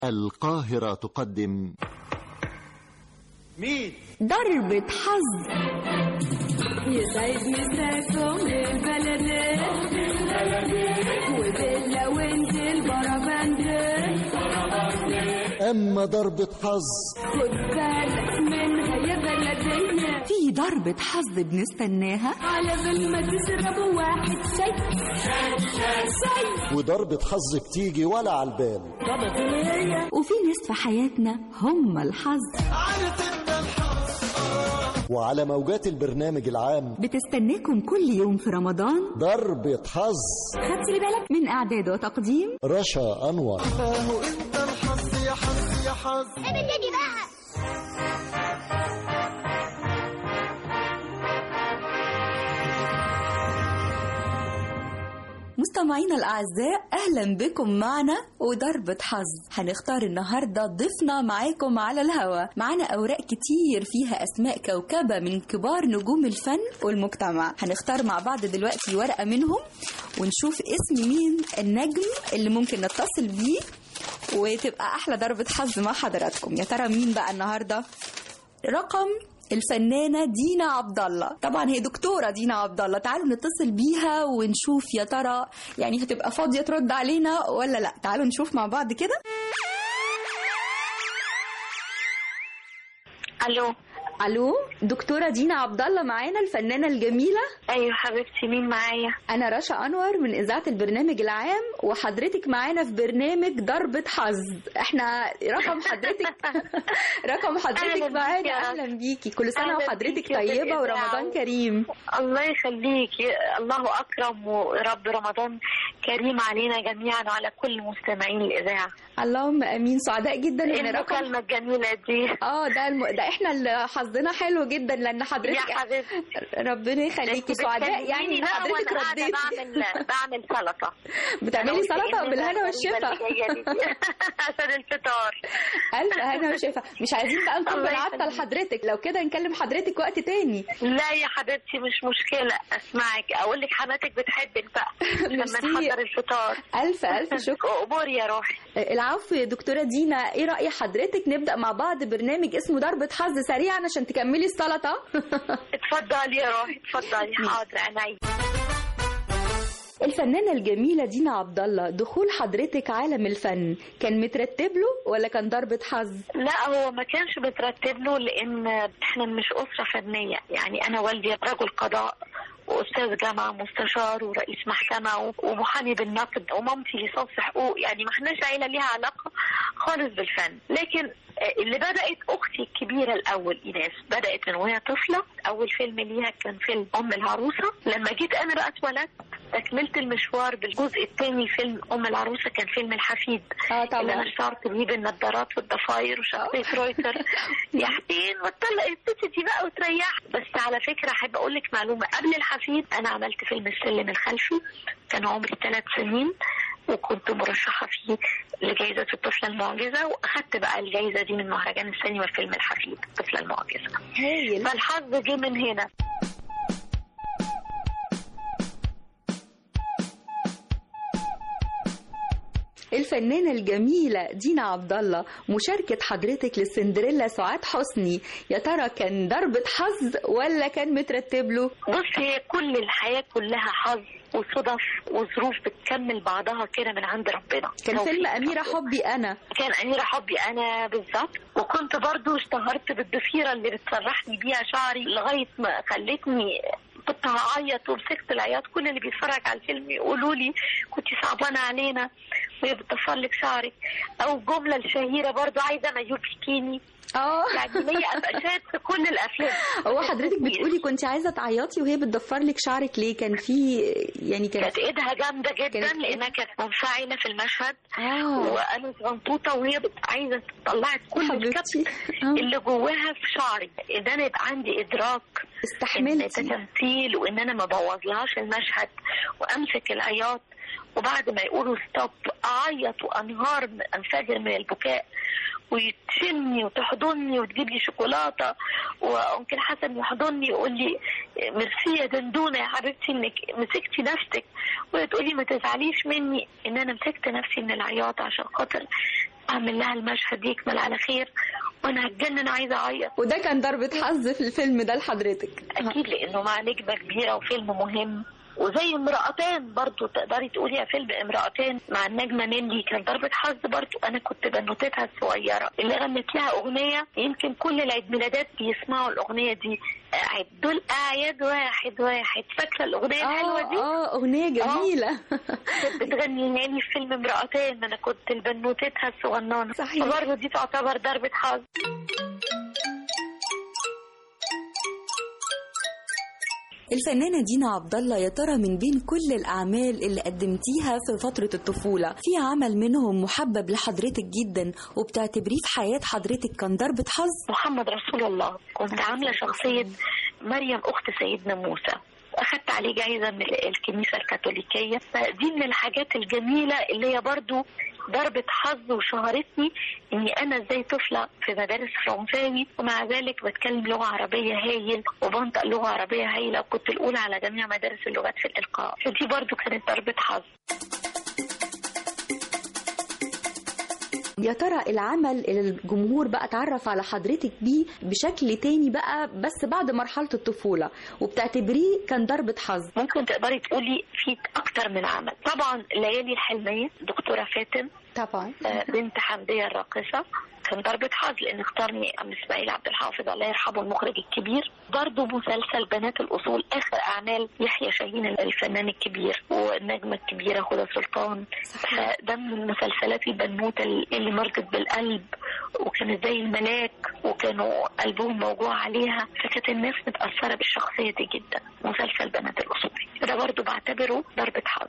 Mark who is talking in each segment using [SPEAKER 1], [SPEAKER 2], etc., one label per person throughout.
[SPEAKER 1] القاهرة تقدم
[SPEAKER 2] مين؟
[SPEAKER 3] ضربة حظ
[SPEAKER 4] يسعد مساكم البلد وبيلا وانت البربند
[SPEAKER 1] أما ضربة حظ
[SPEAKER 4] خد بالك منها يا بلدية
[SPEAKER 3] في ضربة حظ بنستناها
[SPEAKER 4] على بال ما تشربوا واحد شاي شاي
[SPEAKER 1] وضربة حظ بتيجي ولا على البال
[SPEAKER 3] وفي ناس في حياتنا هم الحظ
[SPEAKER 1] وعلى موجات البرنامج العام
[SPEAKER 3] بتستناكم كل يوم في رمضان
[SPEAKER 1] ضربة حظ
[SPEAKER 3] خدت لي بالك من إعداد وتقديم
[SPEAKER 1] رشا أنور
[SPEAKER 3] مستمعينا الأعزاء أهلا بكم معنا وضربة حظ هنختار النهاردة ضيفنا معاكم على الهوا معانا أوراق كتير فيها أسماء كوكبة من كبار نجوم الفن والمجتمع هنختار مع بعض دلوقتي ورقة منهم ونشوف اسم مين النجم اللي ممكن نتصل بيه وتبقى أحلى ضربة حظ مع حضراتكم يا ترى مين بقى النهاردة رقم الفنانة دينا عبد الله طبعا هي دكتورة دينا عبد الله تعالوا نتصل بيها ونشوف يا ترى يعني هتبقى فاضية ترد علينا ولا لا تعالوا نشوف مع بعض كده
[SPEAKER 5] الو
[SPEAKER 3] الو دكتورة دينا عبد الله معانا الفنانة الجميلة
[SPEAKER 5] ايوه حبيبتي مين معايا
[SPEAKER 3] انا رشا انور من اذاعة البرنامج العام وحضرتك معانا في برنامج ضربة حظ احنا رقم حضرتك رقم حضرتك
[SPEAKER 5] أهلاً
[SPEAKER 3] معانا
[SPEAKER 5] بيكي يا رب.
[SPEAKER 3] اهلا بيكي كل سنة
[SPEAKER 5] أهلاً
[SPEAKER 3] وحضرتك
[SPEAKER 5] بيكي يا
[SPEAKER 3] طيبة
[SPEAKER 5] بالإذاعة.
[SPEAKER 3] ورمضان كريم
[SPEAKER 5] الله يخليكي الله اكرم ورب رمضان كريم علينا جميعا وعلى كل مستمعين الاذاعه
[SPEAKER 3] اللهم امين سعداء جدا
[SPEAKER 5] ايه
[SPEAKER 3] ان رقم
[SPEAKER 5] المكالمه الجميله دي
[SPEAKER 3] اه ده الم... ده احنا اللي حظنا حلو جدا لان
[SPEAKER 5] يا
[SPEAKER 3] حضرتك
[SPEAKER 5] حبيبتي
[SPEAKER 3] ربنا يخليكي سعداء يعني
[SPEAKER 5] بتكلميني
[SPEAKER 3] ان
[SPEAKER 5] بقى
[SPEAKER 3] حضرتك
[SPEAKER 5] وأنا قاعدة
[SPEAKER 3] رديتي
[SPEAKER 5] بعمل بعمل سلطه
[SPEAKER 3] بتعملي
[SPEAKER 5] أنا قلت
[SPEAKER 3] سلطه
[SPEAKER 5] إيه
[SPEAKER 3] بالهنا
[SPEAKER 5] الغريبة
[SPEAKER 3] والشفا
[SPEAKER 5] اللي جاية دي؟ عشان الفطار
[SPEAKER 3] الف هنا وشفا مش عايزين بقى نكون
[SPEAKER 5] الله
[SPEAKER 3] بنعطل
[SPEAKER 5] يخليك.
[SPEAKER 3] حضرتك لو كده نكلم حضرتك وقت تاني
[SPEAKER 5] لا يا حبيبتي مش مشكله اسمعك اقول لك حماتك بتحبك بقى لما
[SPEAKER 3] ميرسي.
[SPEAKER 5] نحضر الفطار
[SPEAKER 3] الف الف شكر
[SPEAKER 5] اموري يا روحي
[SPEAKER 3] العفو يا دكتوره دينا ايه راي حضرتك نبدا مع بعض برنامج اسمه ضربه حظ سريعا عشان تكملي السلطه
[SPEAKER 5] اتفضلي يا روحي اتفضلي حاضر عيني
[SPEAKER 3] الفنانه الجميله دينا عبد الله دخول حضرتك عالم الفن كان مترتب له ولا كان ضربه حظ
[SPEAKER 5] لا هو ما كانش بترتب له لان احنا مش اسره فنيه يعني انا والدي رجل قضاء واستاذ جامعه مستشار ورئيس محكمه ومحامي بالنقد ومامتي لصوص حقوق يعني ما احناش عيله ليها علاقه خالص بالفن لكن آه، اللي بدات اختي الكبيره الاول ايناس بدات من وهي طفله اول فيلم ليها كان فيلم ام العروسه لما جيت انا بقى اتولدت تكملت المشوار بالجزء الثاني فيلم ام العروسه كان فيلم الحفيد
[SPEAKER 3] اه
[SPEAKER 5] اللي انا
[SPEAKER 3] طبعا
[SPEAKER 5] اشتهرت بيه بالنضارات والضفاير وشخصيه رويتر يا حسين وتطلق الست دي بقى وتريح بس على فكره احب اقول لك معلومه قبل الحفيد انا عملت فيلم السلم الخلفي كان عمري ثلاث سنين وكنت مرشحة فيه لجائزة الطفلة المعجزة وأخدت بقى الجائزة دي من مهرجان السينما فيلم الحفيد الطفلة المعجزة
[SPEAKER 3] هايل
[SPEAKER 5] فالحظ جه من هنا
[SPEAKER 3] الفنانة الجميلة دينا عبد الله مشاركة حضرتك للسندريلا سعاد حسني يا ترى كان ضربة حظ ولا كان مترتب له؟
[SPEAKER 5] بص هي كل الحياة كلها حظ وصدف وظروف بتكمل بعضها كده من عند ربنا
[SPEAKER 3] كان
[SPEAKER 5] توفيق
[SPEAKER 3] فيلم أميرة
[SPEAKER 5] ربنا.
[SPEAKER 3] حبي أنا
[SPEAKER 5] كان أميرة حبي أنا بالظبط وكنت برضو اشتهرت بالضفيرة اللي بتسرحني بيها شعري لغاية ما خلتني كنت هعيط ومسكت العياط كل اللي بيتفرج على الفيلم يقولوا لي كنت صعبانة علينا وهي بتضفر لك شعرك أو الجملة الشهيرة برضو عايزة مايو بيكيني
[SPEAKER 3] اه
[SPEAKER 5] يعني هي قفشات في كل الأفلام
[SPEAKER 3] هو حضرتك بتقولي كنت عايزة تعيطي وهي بتضفر لك شعرك ليه؟ كان في يعني كان
[SPEAKER 5] كانت ايدها جامدة جدا
[SPEAKER 3] كانت-
[SPEAKER 5] لأنها كانت منفعلة في المشهد
[SPEAKER 3] اه
[SPEAKER 5] وانا صغنطوطه وهي بت- عايزه تطلع كل الكبت
[SPEAKER 3] حبيبتي آه.
[SPEAKER 5] اللي جواها في شعري ان انا يبقى عندي ادراك ان ده
[SPEAKER 3] استحملتي
[SPEAKER 5] تمثيل وان انا ما بوظلهاش المشهد وامسك العياط وبعد ما يقولوا ستوب اعيط وانهار من- انفجر من البكاء وتشيلني وتحضني وتجيب لي شوكولاته وانكل حسن يحضني يقول لي ميرسي يا دندونه يا حبيبتي انك مسكتي نفسك وهي تقول لي ما تزعليش مني ان انا مسكت نفسي من العياط عشان خاطر اعمل لها المشهد يكمل على خير وانا هتجنن عايزه اعيط
[SPEAKER 3] وده كان ضربة حظ في الفيلم ده لحضرتك
[SPEAKER 5] اكيد لانه مع نجمه كبيره وفيلم مهم وزي امرأتان برضو تقدري تقولي يا فيلم امرأتان مع النجمة نيلي كان ضربة حظ برضو أنا كنت بنوتتها الصغيرة اللي غنت لها أغنية يمكن كل العيد ميلادات بيسمعوا الأغنية دي عدوا الأعياد واحد واحد فاكرة الأغنية الحلوة دي؟
[SPEAKER 3] اه اغنية جميلة
[SPEAKER 5] كانت بتغني ناني في فيلم امرأتان ما أنا كنت البنوتتها الصغننة
[SPEAKER 3] صحيح.
[SPEAKER 5] وبرضه دي تعتبر ضربة حظ
[SPEAKER 3] الفنانة دينا عبد الله يا ترى من بين كل الأعمال اللي قدمتيها في فترة الطفولة في عمل منهم محبب لحضرتك جدا وبتعتبريه في حياة حضرتك كان ضربة حظ
[SPEAKER 5] محمد رسول الله كنت عاملة شخصية مريم أخت سيدنا موسى أخدت عليه جايزة من الكنيسة الكاثوليكية فدي من الحاجات الجميلة اللي هي برضو ضربة حظ وشهرتني إني أنا إزاي طفلة في مدارس فرنساوي ومع ذلك بتكلم لغة عربية هايل وبنطق لغة عربية هايلة وكنت الأولى على جميع مدارس اللغات في الإلقاء فدي برضو كانت ضربة حظ
[SPEAKER 3] يا ترى العمل اللي الجمهور بقى اتعرف على حضرتك بيه بشكل تاني بقى بس بعد مرحلة الطفولة وبتعتبريه كان ضربة حظ
[SPEAKER 5] ممكن تقدري تقولي في أكتر من عمل طبعا ليالي الحلمية دكتورة فاتن
[SPEAKER 3] طبعا
[SPEAKER 5] آه، بنت حمدية الراقصة كان ضربة حظ لأن اختارني أم إسماعيل عبد الحافظ الله يرحمه المخرج الكبير برضه مسلسل بنات الأصول آخر أعمال يحيى شاهين الفنان الكبير والنجمة الكبيرة هدى سلطان فده من المسلسلات البنوتة اللي مرت بالقلب وكانت زي الملاك وكانوا قلبهم موجوع عليها فكانت الناس متأثرة بالشخصية دي جدا مسلسل بنات الأصول ده برضه بعتبره ضربة حظ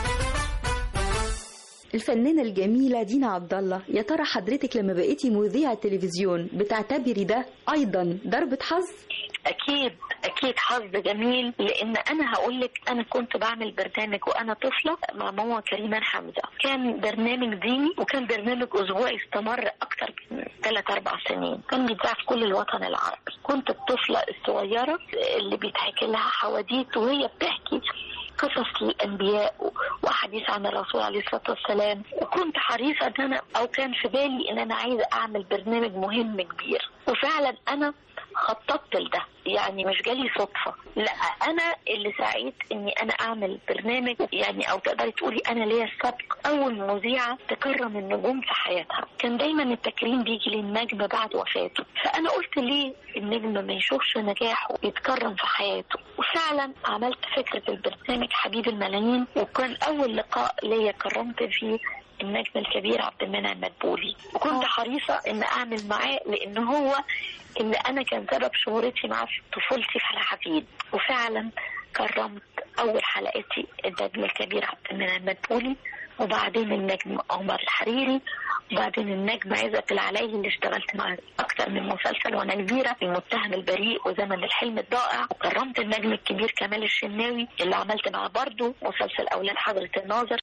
[SPEAKER 3] الفنانة الجميلة دينا عبد الله يا ترى حضرتك لما بقيتي مذيعة تلفزيون بتعتبري ده أيضا ضربة حظ
[SPEAKER 5] اكيد اكيد حظ جميل لان انا هقول لك انا كنت بعمل برنامج وانا طفله مع ماما كريمان حمزه كان برنامج ديني وكان برنامج اسبوعي استمر اكتر من ثلاث اربع سنين كان بيتذاع في كل الوطن العربي كنت الطفله الصغيره اللي بيتحكي لها حواديت وهي بتحكي قصص للانبياء واحاديث عن الرسول عليه الصلاه والسلام وكنت حريصه ان انا او كان في بالي ان انا عايزه اعمل برنامج مهم كبير وفعلا انا خططت لده يعني مش جالي صدفة لا أنا اللي سعيت إني أنا أعمل برنامج يعني أو تقدري تقولي أنا ليا السبق أول مذيعة تكرم النجوم في حياتها كان دايما التكريم بيجي للنجم بعد وفاته فأنا قلت ليه النجم ما يشوفش نجاحه يتكرم في حياته وفعلا عملت فكرة البرنامج حبيب الملايين وكان أول لقاء ليا كرمت فيه النجم الكبير عبد المنعم مدبولي وكنت حريصة ان اعمل معاه لان هو اللي انا كان سبب شهرتي معاه في طفولتي في الحفيد وفعلا كرمت اول حلقتي النجم الكبير عبد المنعم مدبولي وبعدين النجم عمر الحريري وبعدين النجم عزت العلاي اللي اشتغلت معاه اكتر من مسلسل وانا كبيره المتهم البريء وزمن الحلم الضائع وكرمت النجم الكبير كمال الشناوي اللي عملت معاه برضه مسلسل اولاد حضره الناظر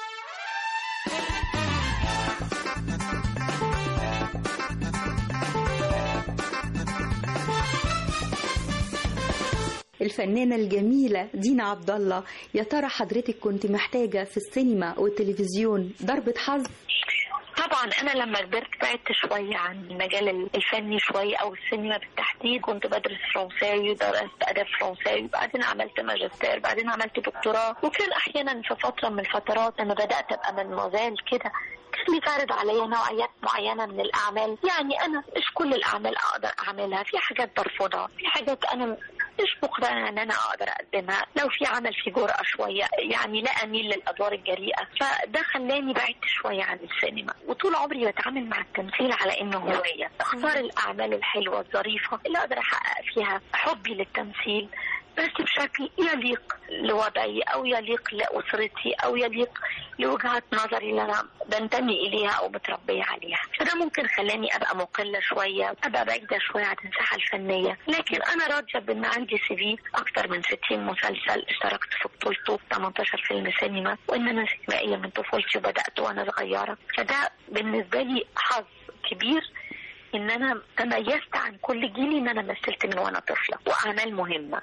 [SPEAKER 3] الفنانة الجميلة دينا عبد الله يا ترى حضرتك كنت محتاجة في السينما والتلفزيون ضربة حظ
[SPEAKER 5] طبعا انا لما كبرت بعدت شويه عن المجال الفني شويه او السينما بالتحديد كنت بدرس فرنساوي درست اداب فرنساوي بعدين عملت ماجستير بعدين عملت دكتوراه وكان احيانا في فتره من الفترات انا بدات ابقى من مازال كده كان بيتعرض عليا نوعيات معينة من الأعمال يعني أنا مش كل الأعمال أقدر أعملها في حاجات برفضها في حاجات أنا مش مقتنعة ان انا اقدر اقدمها لو في عمل فيه جرأة شوية يعني لا اميل للادوار الجريئة فده خلاني بعدت شوية عن السينما وطول عمري بتعامل مع التمثيل على انه هواية اختار الاعمال الحلوة الظريفة اللي اقدر احقق فيها حبي للتمثيل بس بشكل يليق لوضعي او يليق لاسرتي او يليق لوجهة نظري اللي انا بنتمي اليها او متربية عليها فده ممكن خلاني ابقى مقلة شوية ابقى بعيدة شوية عن الساحة الفنية لكن انا راضية بان عندي سي في اكتر من 60 مسلسل اشتركت في بطولته 18 فيلم سينما وان انا سينمائية من طفولتي وبدأت وانا صغيرة فده بالنسبة لي حظ كبير ان انا تميزت عن كل جيلي ان انا مثلت من وانا طفله واعمال مهمه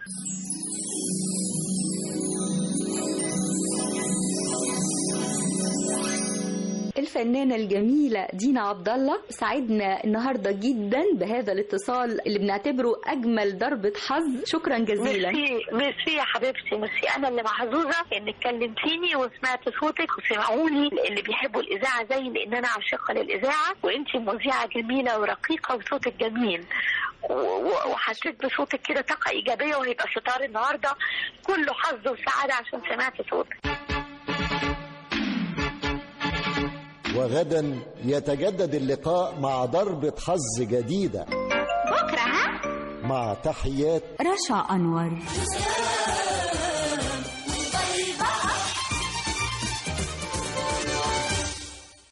[SPEAKER 3] الفنانة الجميلة دينا عبد الله سعدنا النهاردة جدا بهذا الاتصال اللي بنعتبره أجمل ضربة حظ شكرا جزيلا
[SPEAKER 5] ميرسي ميرسي يا حبيبتي ميرسي انا اللي محظوظه انك كلمتيني وسمعت صوتك وسمعوني اللي بيحبوا الاذاعه زي لان انا عاشقه للاذاعه وانت مذيعه جميله ورقيقه وصوتك جميل و- و- وحسيت بصوتك كده طاقه ايجابيه وهيبقى ستار النهارده كله حظ وسعاده عشان سمعت صوتك
[SPEAKER 1] وغدا يتجدد اللقاء مع ضربة حظ جديدة
[SPEAKER 4] بكرة ها
[SPEAKER 1] مع تحيات
[SPEAKER 3] رشا أنور